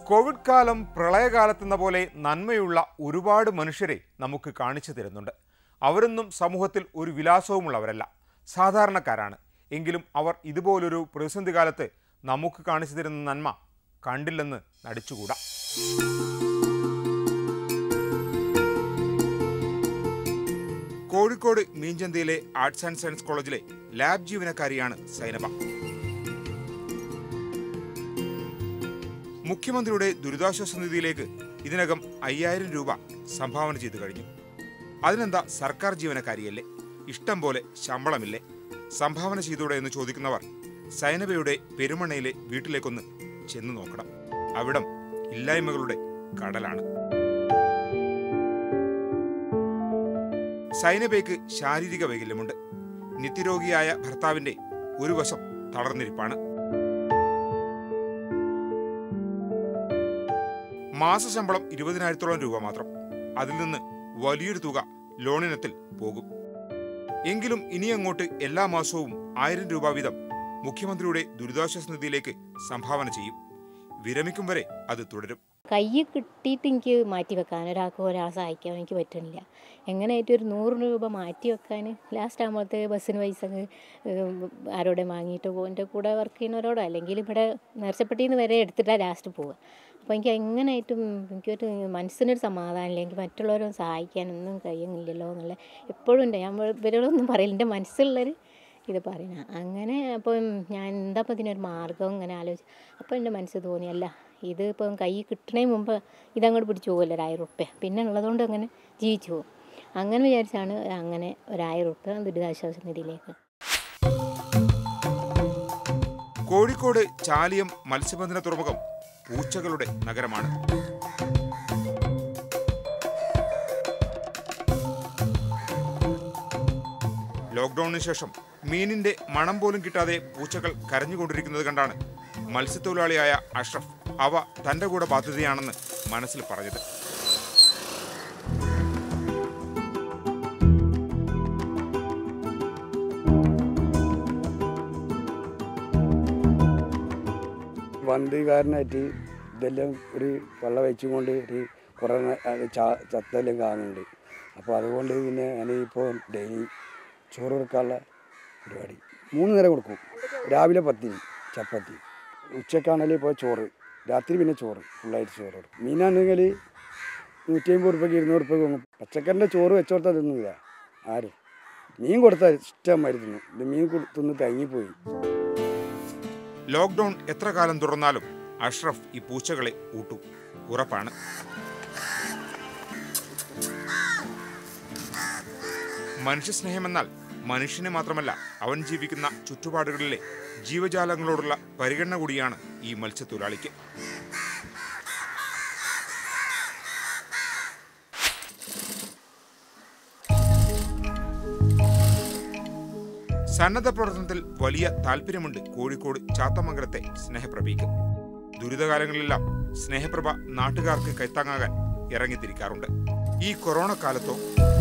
Covid കാലം പ്രളയകാലത്തെന്ന പോലെ നന്മയുള്ള ഒരുപാട് മനുഷ്യരെ നമുക്ക് കാണിച്ചു തരുന്നുണ്ട് അവരൊന്നും സമൂഹത്തിൽ ഒരു വിലാസവുമുള്ളവരല്ല സാധാരണക്കാരാണ് എങ്കിലും അവർ ഇതുപോലൊരു പ്രതിസന്ധി കാലത്ത് നമുക്ക് കാണിച്ചു തരുന്ന നന്മ കണ്ടില്ലെന്ന് നടിച്ചുകൂടാ കോഴിക്കോട് മീഞ്ചന്തയിലെ ആർട്സ് ആൻഡ് സയൻസ് കോളേജിലെ ലാബ് ജീവനക്കാരിയാണ് സൈനബ മുഖ്യമന്ത്രിയുടെ ദുരിതാശ്വാസ നിധിയിലേക്ക് ഇതിനകം അയ്യായിരം രൂപ സംഭാവന ചെയ്തു കഴിഞ്ഞു അതിനെന്താ സർക്കാർ ജീവനക്കാരിയല്ലേ ഇഷ്ടം പോലെ ശമ്പളമില്ലേ സംഭാവന ചെയ്തൂടെ എന്ന് ചോദിക്കുന്നവർ സൈനബയുടെ പെരുമണയിലെ വീട്ടിലേക്കൊന്ന് ചെന്ന് നോക്കണം അവിടം ഇല്ലായ്മകളുടെ കടലാണ് സൈനബയ്ക്ക് ശാരീരിക വൈകല്യമുണ്ട് നിത്യരോഗിയായ ഭർത്താവിന്റെ ഒരു വശം തളർന്നിരിപ്പാണ് മാസശമ്പളം ഇരുപതിനായിരത്തോളം രൂപ മാത്രം അതിൽ നിന്ന് വലിയൊരു തുക ലോണിനത്തിൽ പോകും എങ്കിലും ഇനിയങ്ങോട്ട് എല്ലാ മാസവും ആയിരം രൂപ വീതം മുഖ്യമന്ത്രിയുടെ ദുരിതാശ്വാസ നിധിയിലേക്ക് സംഭാവന ചെയ്യും വിരമിക്കും വരെ അത് തുടരും കൈ കിട്ടിയിട്ട് എനിക്ക് മാറ്റി വെക്കാൻ ഒരാൾക്ക് ഒരാളെ സഹായിക്കാൻ എനിക്ക് പറ്റുന്നില്ല എങ്ങനെയായിട്ട് ഒരു നൂറ് രൂപ മാറ്റി വെക്കാൻ ലാസ്റ്റ് ആകുമ്പോഴത്തെ ബസ്സിന് പൈസ അങ്ങ് ആരോടെ വാങ്ങിയിട്ട് പോകും എൻ്റെ കൂടെ വർക്ക് ചെയ്യുന്നവരോടോ അല്ലെങ്കിൽ ഇവിടെ നേർച്ചപ്പെട്ടിയിൽ നിന്ന് വരെ എടുത്തിട്ടാണ് ലാസ്റ്റ് പോവുക അപ്പോൾ എനിക്ക് എങ്ങനെയായിട്ടും എനിക്കൊരു മനസ്സിനൊരു സമാധാനമില്ല എനിക്ക് മറ്റുള്ളവരെ സഹായിക്കാനൊന്നും കഴിയുന്നില്ലല്ലോ എന്നുള്ള എപ്പോഴും ഉണ്ട് ഞാൻ ഇവരോടൊന്നും പറയില്ല എൻ്റെ മനസ്സിലുള്ളൊരു ഇത് പറയണ അങ്ങനെ അപ്പം ഞാൻ എന്താ അപ്പം ഇതിനൊരു മാർഗം ഇങ്ങനെ ആലോചിച്ചു അപ്പോൾ എൻ്റെ മനസ്സിൽ തോന്നി അല്ല ഇത് ഇപ്പം കൈ കിട്ടണേ മുമ്പ് ഇതങ്ങോട്ട് പിടിച്ചു പോകുമല്ലോ ഒരായിരം ഉറുപ്പ്യ പിന്നെ ഉള്ളതുകൊണ്ട് അങ്ങനെ ജീവിച്ചു പോകും അങ്ങനെ വിചാരിച്ചാണ് അങ്ങനെ ഒരായിരം ഉറുപ്പ്യ ദുരിതാശ്വാസ നിധിയിലേക്ക് കോഴിക്കോട് ചാലിയം മത്സ്യബന്ധന തുറമുഖം പൂച്ചകളുടെ നഗരമാണ് ലോക്ക്ഡൌണിന് ശേഷം മീനിന്റെ മണം പോലും കിട്ടാതെ പൂച്ചകൾ കരഞ്ഞുകൊണ്ടിരിക്കുന്നത് കണ്ടാണ് മത്സ്യത്തൊഴിലാളിയായ അഷ്റഫ് അവ തന്റെ കൂടെ ബാധ്യതയാണെന്ന് മനസ്സിൽ പറഞ്ഞത് വണ്ടിക്കാരനായിട്ട് ഇതെല്ലാം ഒരു വെള്ള വെച്ചുകൊണ്ട് ഒരു കുറേ നേ- അത് ചാ- ചത്തെല്ലാം കാണുന്നുണ്ട് അപ്പോൾ അതുകൊണ്ട് പിന്നെ ഞാനിപ്പോൾ ഡെയിലി ചോറ് കൊടുക്കാനുള്ള പരിപാടി മൂന്ന് നേരം കൊടുക്കും രാവിലെ പത്തിന് ചപ്പാത്തി ഉച്ചക്കാണെങ്കിൽ ഇപ്പോൾ ചോറ് രാത്രി പിന്നെ ചോറ് ഫുള്ളായിട്ട് ചോറ് കൊടുക്കും മീനാണെങ്കിൽ നൂറ്റി അമ്പത് റുപ്യക്ക് ഇരുന്നൂറ് റുപ്യക്ക് വാങ്ങും പച്ചക്കറിൻ്റെ ചോറ് വെച്ചോർത്താൽ തിന്നില്ല ആരും മീൻ കൊടുത്താൽ ഇഷ്ടം മാതിരി തിന്നും ഇത് മീൻ കൊടു- തിന്ന് തങ്ങിപ്പോയി ലോക്ക്ഡൌൺ എത്ര കാലം തുറന്നാലും അഷ്റഫ് ഈ പൂച്ചകളെ ഊട്ടു ഉറപ്പാണ് മനുഷ്യസ്നേഹമെന്നാൽ മനുഷ്യനെ മാത്രമല്ല അവൻ ജീവിക്കുന്ന ചുറ്റുപാടുകളിലെ ജീവജാലങ്ങളോടുള്ള പരിഗണന കൂടിയാണ് ഈ മത്സ്യത്തൊഴിലാളിക്ക് സന്നദ്ധ പ്രവർത്തനത്തിൽ വലിയ താല്പര്യമുണ്ട് കോഴിക്കോട് ചാത്തമംഗലത്തെ സ്നേഹപ്രഭയ്ക്ക് ദുരിതകാലങ്ങളിലെല്ലാം സ്നേഹപ്രഭ നാട്ടുകാർക്ക് കൈത്താങ്ങാകാൻ ഇറങ്ങിത്തിരിക്കാറുണ്ട് ഈ കൊറോണ കാലത്തോ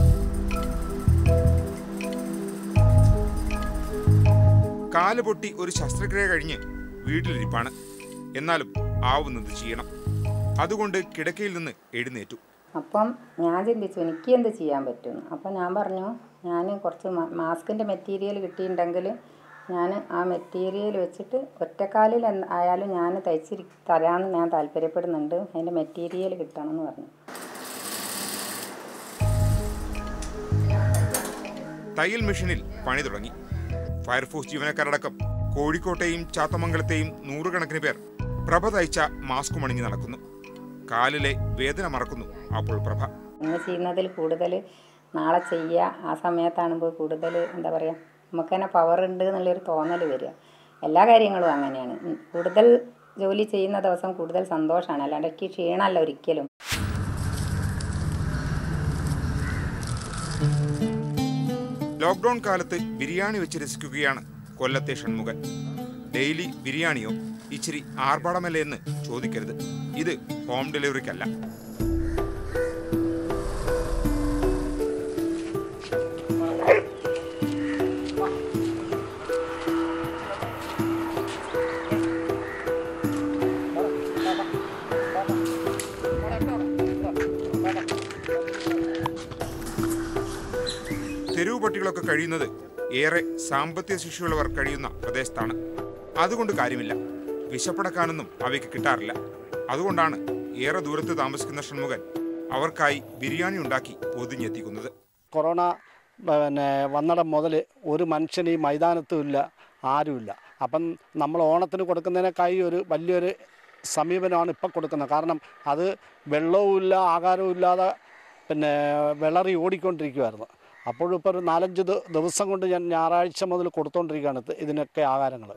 കാല് പൊട്ടി ഒരു ശസ്ത്രക്രിയ കഴിഞ്ഞ് വീട്ടിലിരിപ്പാണ് എന്നാലും ആവുന്നത് ചെയ്യണം അതുകൊണ്ട് കിടക്കയിൽ നിന്ന് എഴുന്നേറ്റു അപ്പം ഞാൻ ചിന്തിച്ചു എനിക്ക് എന്ത് ചെയ്യാൻ പറ്റും അപ്പം ഞാൻ പറഞ്ഞു ഞാൻ കുറച്ച് മാസ്കിൻ്റെ മെറ്റീരിയൽ കിട്ടിയിട്ടുണ്ടെങ്കിൽ ഞാൻ ആ മെറ്റീരിയൽ വെച്ചിട്ട് ഒറ്റക്കാലിൽ എന്ത് ആയാലും ഞാൻ തയ്ച്ചിരി തരാമെന്ന് ഞാൻ താല്പര്യപ്പെടുന്നുണ്ട് അതിൻ്റെ മെറ്റീരിയൽ കിട്ടണം എന്ന് പറഞ്ഞു തയ്യൽ മെഷീനിൽ പണി തുടങ്ങി ഫയർഫോഴ്സ് ജീവനക്കാരടക്കം കോഴിക്കോട്ടെയും ചാത്തമംഗലത്തെയും നൂറുകണക്കിന് പേർ പ്രഭ തയ്ച്ച മാസ്ക് മണിഞ്ഞ് നടക്കുന്നു കാലിലെ വേദന മറക്കുന്നു അപ്പോൾ പ്രഭ ഇന്ന് ചെയ്യുന്നതിൽ കൂടുതൽ നാളെ ചെയ്യുക ആ സമയത്താണുമ്പോൾ കൂടുതൽ എന്താ പറയുക നമുക്ക് തന്നെ പവർ ഉണ്ട് എന്നുള്ളൊരു തോന്നൽ വരിക എല്ലാ കാര്യങ്ങളും അങ്ങനെയാണ് ഉം. കൂടുതൽ ജോലി ചെയ്യുന്ന ദിവസം കൂടുതൽ സന്തോഷമാണ് അല്ലാണ്ട് എനിക്ക് ക്ഷീണമല്ല ഒരിക്കലും ലോക്ക്ഡൌൺ കാലത്ത് ബിരിയാണി വെച്ച് രസിക്കുകയാണ് കൊല്ലത്തെ ഷൺമുഖൻ ഡെയിലി ബിരിയാണിയോ ഇച്ചിരി ആർഭാടമല്ലേ എന്ന് ചോദിക്കരുത് ഇത് ഹോം ഡെലിവറിക്കല്ല പട്ടികളൊക്കെ കഴിയുന്നത് ഏറെ സാമ്പത്തിക ശിശുള്ളവർ കഴിയുന്ന പ്രദേശത്താണ് അതുകൊണ്ട് കാര്യമില്ല വിശപ്പടക്കാനൊന്നും അവയ്ക്ക് കിട്ടാറില്ല അതുകൊണ്ടാണ് ഏറെ ദൂരത്ത് താമസിക്കുന്ന ഷൺമുഖൻ അവർക്കായി ബിരിയാണി ഉണ്ടാക്കി പൊതിഞ്ഞെത്തിക്കുന്നത് കൊറോണ പിന്നെ വന്നിടം മുതൽ ഒരു മനുഷ്യൻ ഈ മൈതാനത്തും ഇല്ല ആരുമില്ല അപ്പം നമ്മൾ ഓണത്തിന് കൊടുക്കുന്നതിനേക്കായി ഒരു വലിയൊരു സമീപനമാണ് ഇപ്പം കൊടുക്കുന്നത് കാരണം അത് വെള്ളവും ഇല്ല ആഹാരവും ഇല്ലാതെ പിന്നെ വിളറി ഓടിക്കൊണ്ടിരിക്കുമായിരുന്നു അപ്പോഴും ഇപ്പോൾ ഒരു നാലഞ്ച് ദി- ദിവസം കൊണ്ട് ഞാൻ ഞായറാഴ്ച മുതൽ കൊടുത്തുകൊണ്ടിരിക്കുകയാണ് ഇത് ഇതിനൊക്കെ ആഹാരങ്ങൾ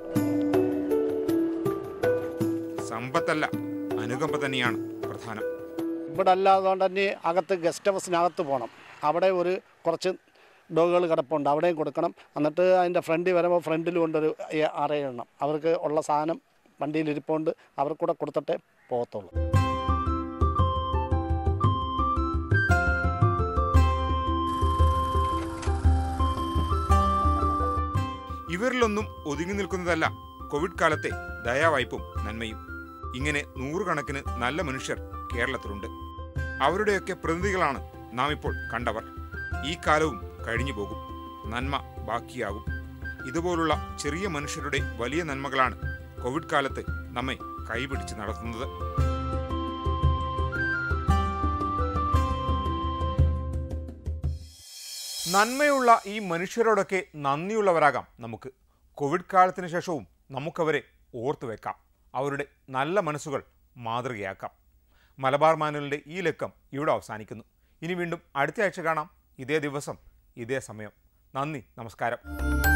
സമ്പത്തല്ല അനുകമ്പ തന്നെയാണ് പ്രധാനം ഇവിടെ അല്ലാതുകൊണ്ട് തന്നെ അകത്ത് ഗസ്റ്റ് ഹൗസിനകത്ത് പോകണം അവിടെ ഒരു കുറച്ച് ഡോഗുകൾ കിടപ്പുണ്ട് അവിടെയും കൊടുക്കണം എന്നിട്ട് അതിൻ്റെ ഫ്രണ്ടിൽ വരുമ്പോൾ ഫ്രണ്ടിൽ കൊണ്ടൊരു എ- അറയിടണം അവർക്ക് ഉള്ള സാധനം വണ്ടിയിൽ ഇരിപ്പുണ്ട് അവർക്ക് കൂടെ കൊടുത്തിട്ടേ പോകത്തുള്ളൂ ഇവരിലൊന്നും ഒതുങ്ങി നിൽക്കുന്നതല്ല കോവിഡ് കാലത്തെ ദയാവായ്പും നന്മയും ഇങ്ങനെ നൂറുകണക്കിന് നല്ല മനുഷ്യർ കേരളത്തിലുണ്ട് അവരുടെയൊക്കെ പ്രതിനിധികളാണ് നാം ഇപ്പോൾ കണ്ടവർ ഈ കാലവും കഴിഞ്ഞു പോകും നന്മ ബാക്കിയാകും ഇതുപോലുള്ള ചെറിയ മനുഷ്യരുടെ വലിയ നന്മകളാണ് കോവിഡ് കാലത്ത് നമ്മെ കൈപിടിച്ച് നടത്തുന്നത് നന്മയുള്ള ഈ മനുഷ്യരോടൊക്കെ നന്ദിയുള്ളവരാകാം നമുക്ക് കോവിഡ് കാലത്തിന് ശേഷവും നമുക്കവരെ ഓർത്തു വെക്കാം അവരുടെ നല്ല മനസ്സുകൾ മാതൃകയാക്കാം മലബാർ മാനുവലിൻ്റെ ഈ ലക്കം ഇവിടെ അവസാനിക്കുന്നു ഇനി വീണ്ടും അടുത്ത ആഴ്ച കാണാം ഇതേ ദിവസം ഇതേ സമയം നന്ദി നമസ്കാരം